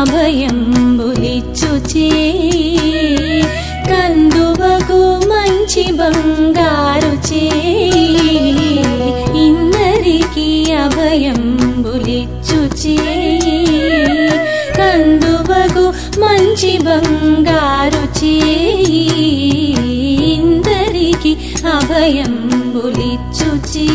అభయంబులిచ్చు చేయి కందువగు మంచి బంగారు చేయి ఇందరికి అభయంబులిచ్చు చేయి కందువగు మంచి బంగారు చేయి ఇందరికి అభయంబులిచ్చు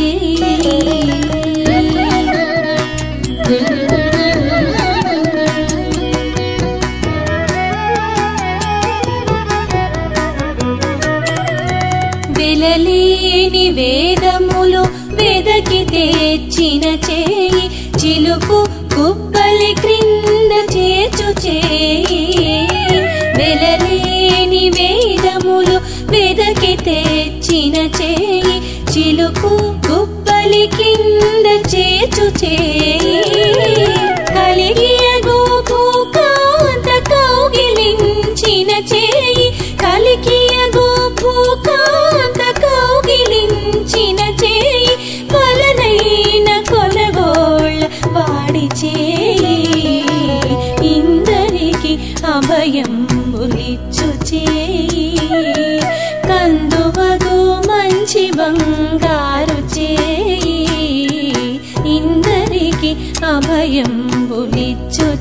వెలలేని వేదములు వెదకి తెచ్చిన చేయి చిలుకు కుప్పలి క్రింద చేచు చేయి వెలలేని వేదములు వెదకి తెచ్చిన చేయి చిలుకు కుప్పలి కింద చేచు చేయి కలిగియగు భూకాంత కౌగిలించిన చేయి కలికియగు భూకాంత కౌగిలించిన చేయి కొలనైన కొలగోళ్ళ వాడి చేయి ఇందరికి అభయంబులిచ్చు చేయి కందువగు మంచి బంగారు చేయి ఇందరికి అభయంబులిచ్చు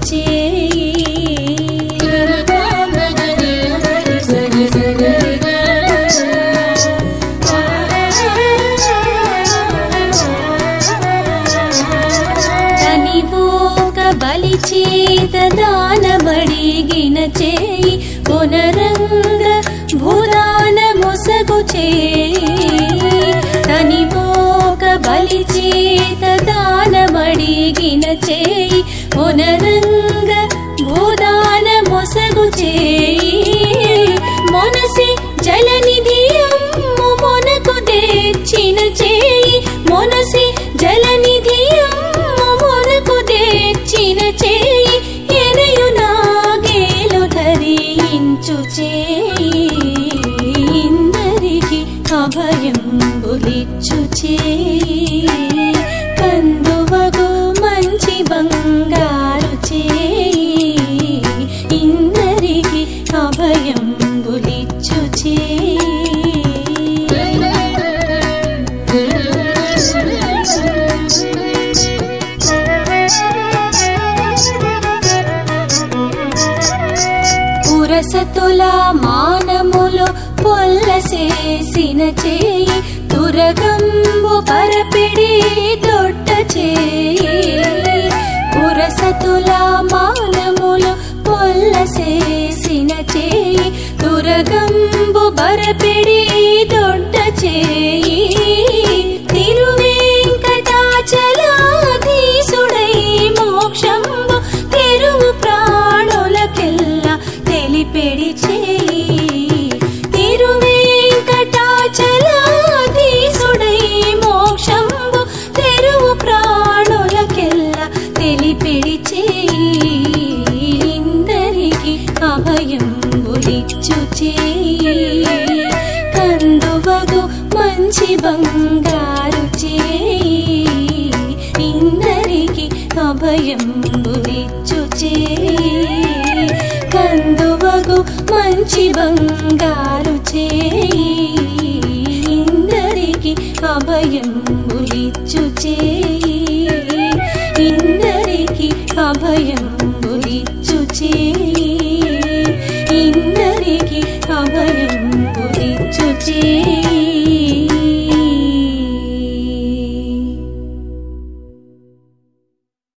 కనివోక బలి చేత దానబడిగిన చేయి పునరంగ భూదాన మొసగు చేయి కనివోక బలి చేత దానబడిగిన చేయి పునరంగ భూదాన మొసగు చేయి మొనసి జలనిధి అమ్ము మొనకు తెచ్చిన చేయి మొనసి జలనిధి అమ్ము మొనకు తెచ్చిన చేయి ఎనయు నాగేలు ధరించు చేయి ఇందరికి అభయం బులిచ్చు చేయి కందువగు మంచి బంగారు చేయి ఇందరికి అభయం బులిచ్చు పురసతుల మానములు పొల్లసేసిన చేయి తురగంబు పరపిడి దొడ్డ చేయి పురసతుల మానములు పొల్లసేసిన చేయి తురగంబు బరపిడి దొడ్డ చేయి తిరువేంకటాచలాధీసుడై మోక్షంబు తెరువు ప్రాణులకెల్ల తెలిపెడి చేయి తిరువేంకటాచలాధీసుడై మోక్షంబు తెరువు ప్రాణులకెల్ల తెలిపెడి చేయి ఇందరికి అభయంబులిచ్చు చేయి కందువగు మంచి బంగారు చేయి ఇందరికి అభయంబులిచ్చు చేయి కందువగు మంచి బంగారు చేయి ఇందరికి అభయంబులిచ్చు చేయి ఇందరికి అభయంబులిచ్చు చేయి ఇందరికి అభయంబులిచ్చు చేయి